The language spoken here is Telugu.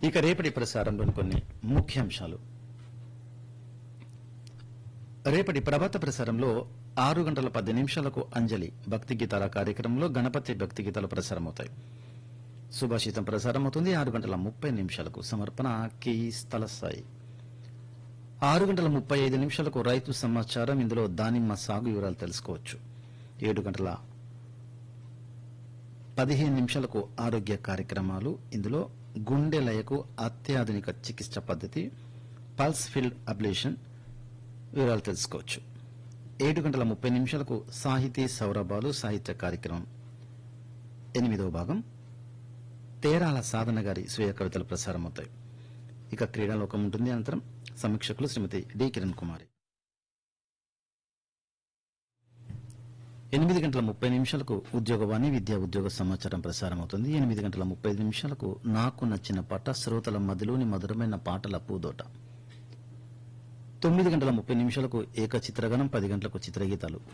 ఇక రేపటి ప్రసారంలోని కొన్ని ముఖ్యాంశాలు రేపటి ప్రభాత ప్రసారంలో ఆరు గంటల పది నిమిషాలకు అంజలి భక్తి గీతాల కార్యక్రమంలో గణపతి భక్తి గీతాలు ప్రసారమవుతాయి సుభాషితం ప్రసారమవుతుంది ఆరు గంటల ముప్పై నిమిషాలకు సమర్పణ కి స్థల స్థాయి ఆరు గంటల ముప్పై ఐదు నిమిషాలకు రైతు సమాచారం ఇందులో దానిమ్మ సాగు వివరాలు తెలుసుకోవచ్చు ఏడు గంటల పదిహేను నిమిషాలకు ఆరోగ్య కార్యక్రమాలు ఇందులో గుండె లయకు అత్యాధునిక చికిత్స పద్ధతి పల్స్ ఫీల్డ్ అబ్లేషన్ వివరాలు తెలుసుకోవచ్చు ఏడు గంటల ముప్పై నిమిషాలకు సాహితీ సౌరభాలు సాహిత్య కార్యక్రమం ఎనిమిదవ భాగం తేరాల సాధన గారి స్వీయ కవితలు ప్రసారమవుతాయి ఇక క్రీడాలోకం ఉంటుంది అనంతరం సమీక్షకులు శ్రీమతి డి కిరణ్ కుమారి ఎనిమిది గంటల ముప్పై నిమిషాలకు ఉద్యోగవాణి విద్యా ఉద్యోగ సమాచారం ప్రసారం అవుతుంది ఎనిమిది గంటల ముప్పై ఐదు నిమిషాలకు నాకు నచ్చిన పాట శ్రోతల మదిలోని మధురమైన పాటల పూదోట తొమ్మిది గంటల ముప్పై నిమిషాలకు ఏక చిత్రగణం పది గంటలకు చిత్రగీతాలు